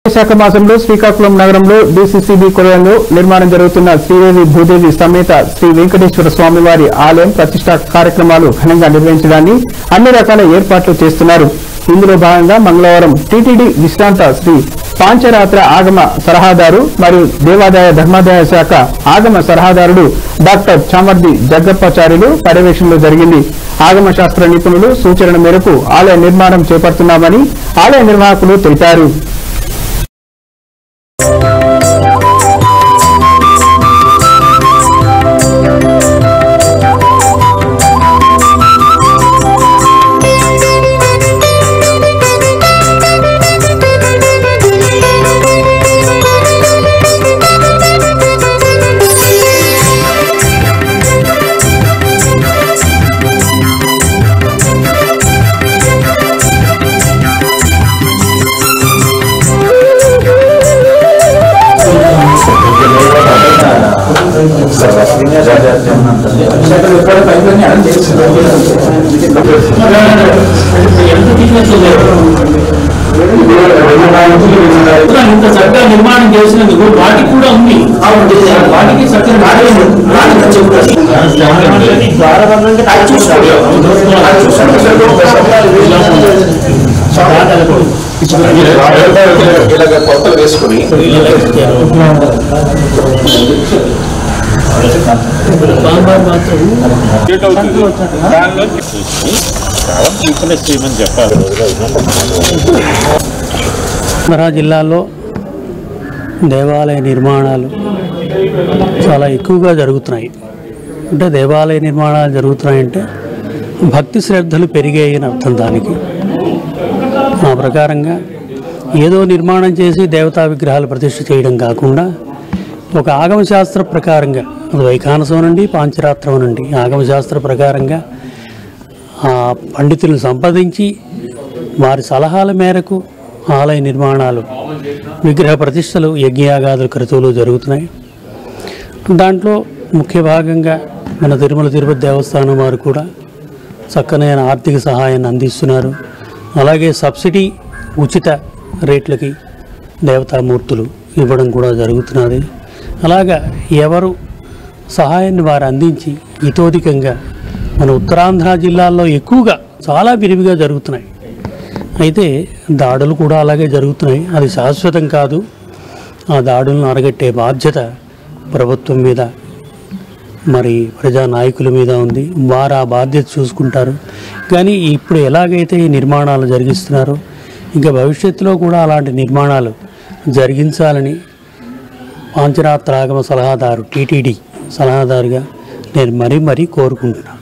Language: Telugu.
విశాఖ మాసంలో శ్రీకాకుళం నగరంలో డిసిసిబి కొలంలో నిర్మాణం జరుగుతున్న శ్రీదేవి భూదేవి సమేత శ్రీ వెంకటేశ్వర స్వామివారి ఆలయం ప్రతిష్టా కార్యక్రమాలు ఘనంగా నిర్వహించడాన్ని అన్ని రకాల ఏర్పాట్లు చేస్తున్నారు ఇందులో భాగంగా మంగళవారం టీటీడీ విశ్రాంత శ్రీ పాంచరాత్ర ఆగమ సలహాదారు మరియు దేవాదాయ ధర్మాదాయ శాఖ ఆగమ సలహాదారుడు డాక్టర్ చామర్ది జగ్గప్పాచార్యులు పర్యవేక్షణలో జరిగింది ఆగమ శాస్త్ర నిపుణులు సూచనల మేరకు ఆలయ నిర్మాణం చేపడుతున్నామని ఆలయ నిర్వాహకులు తెలిపారు ఇంత చక్కగా నిర్మాణం చేసినందుకు వాటికి కూడా ఉంది వాటికి చక్కగా ఇలాగ కొత్తలు వేసుకుని చేయమని చెప్పారు మరా జిల్లాలో దేవాలయ నిర్మాణాలు చాలా ఎక్కువగా జరుగుతున్నాయి అంటే దేవాలయ నిర్మాణాలు జరుగుతున్నాయంటే భక్తి శ్రద్ధలు పెరిగాయని అర్థం దానికి ఆ ప్రకారంగా ఏదో నిర్మాణం చేసి దేవతా విగ్రహాలు ప్రతిష్ఠ చేయడం కాకుండా ఒక ఆగమశాస్త్ర ప్రకారంగా అది వైఖానసం నుండి పాంచరాత్రం నుండి ఆగమశాస్త్ర ప్రకారంగా ఆ పండితులను సంప్రదించి వారి సలహాల మేరకు ఆలయ నిర్మాణాలు విగ్రహ ప్రతిష్టలు యజ్ఞయాగాదుల క్రతువులు జరుగుతున్నాయి దాంట్లో ముఖ్య భాగంగా మన తిరుమల తిరుపతి దేవస్థానం వారు కూడా చక్కనైన ఆర్థిక సహాయాన్ని అందిస్తున్నారు అలాగే సబ్సిడీ ఉచిత రేట్లకి దేవతామూర్తులు ఇవ్వడం కూడా జరుగుతున్నది అలాగా ఎవరు సహాయాన్ని వారు అందించి ఇతోధికంగా మన ఉత్తరాంధ్ర జిల్లాల్లో ఎక్కువగా చాలా విరివిగా జరుగుతున్నాయి అయితే దాడులు కూడా అలాగే జరుగుతున్నాయి అది శాశ్వతం కాదు ఆ దాడులను అరగట్టే బాధ్యత ప్రభుత్వం మీద మరి ప్రజా నాయకుల మీద ఉంది వారు ఆ బాధ్యత చూసుకుంటారు కానీ ఇప్పుడు ఎలాగైతే ఈ నిర్మాణాలు జరిగిస్తున్నారో ఇంకా భవిష్యత్తులో కూడా అలాంటి నిర్మాణాలు జరిగించాలని పాంచరాత్రాగమ సలహాదారు టీటీడీ సలహాదారుగా నేను మరీ మరీ కోరుకుంటున్నాను